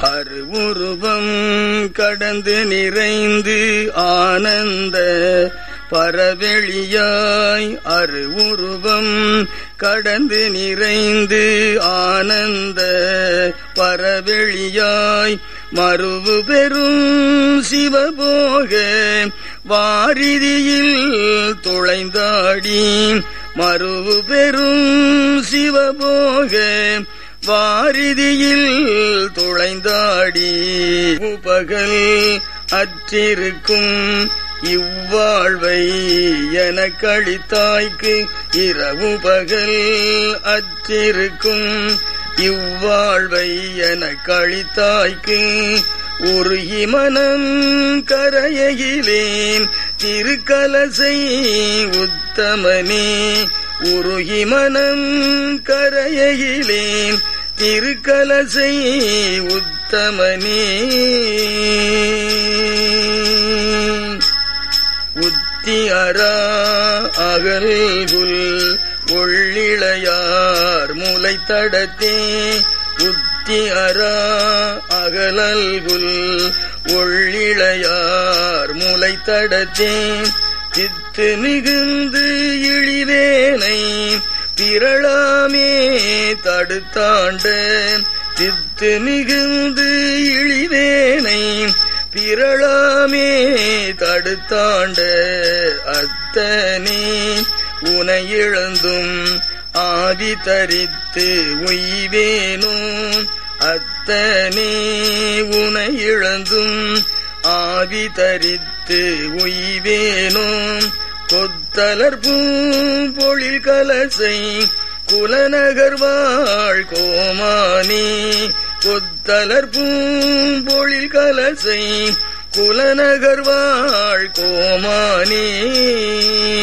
அருவுருவம் கடந்து நிறைந்து ஆனந்த பரவெளியாய் அருவுருவம் கடந்து நிறைந்து ஆனந்த பரவெளியாய் மறுவு பெறும் சிவபோக வாரிதியில் துளைந்தாடி மறுவு பெறும் சிவபோக வாரிதியில் துளைந்தாடி பகல் அற்றிருக்கும் இவ்வாழ்வை என கழித்தாய்க்கு இரவு பகல் அற்றிருக்கும் இவ்வாழ்வை என கழித்தாய்க்கு உருகி மனம் கரையிலேன் திருக்கலசை உத்தமனே உருகி மனம் கரையிலேன் திருக்கலசை உத்தமனே உத்தி அரா அகல்குல் ஒள்ளிளையார் முலை தடத்தே உத்தி அரா அகலல்குல் ஒள்ளிளையார் முலை தடத்தே சித்து மிகுந்து இழிவேனை பிறளாமே தடுத்தாண்ட சித்து மிகுந்து இழிவேனை பிறளாமே தடுத்தாண்ட அத்தனே உனை இழந்தும் ஆதி தரித்து உய்வேனோ அத்தனே உனை இழந்தும் ஆவி தரித்து உய்வேனோ கொத்தலர் பூம்பொழில் கலசை குலநகர்வாழ் கோமானே கொத்தலர் பூம்பொழில் கலசை குலநகர்வாழ் கோமானே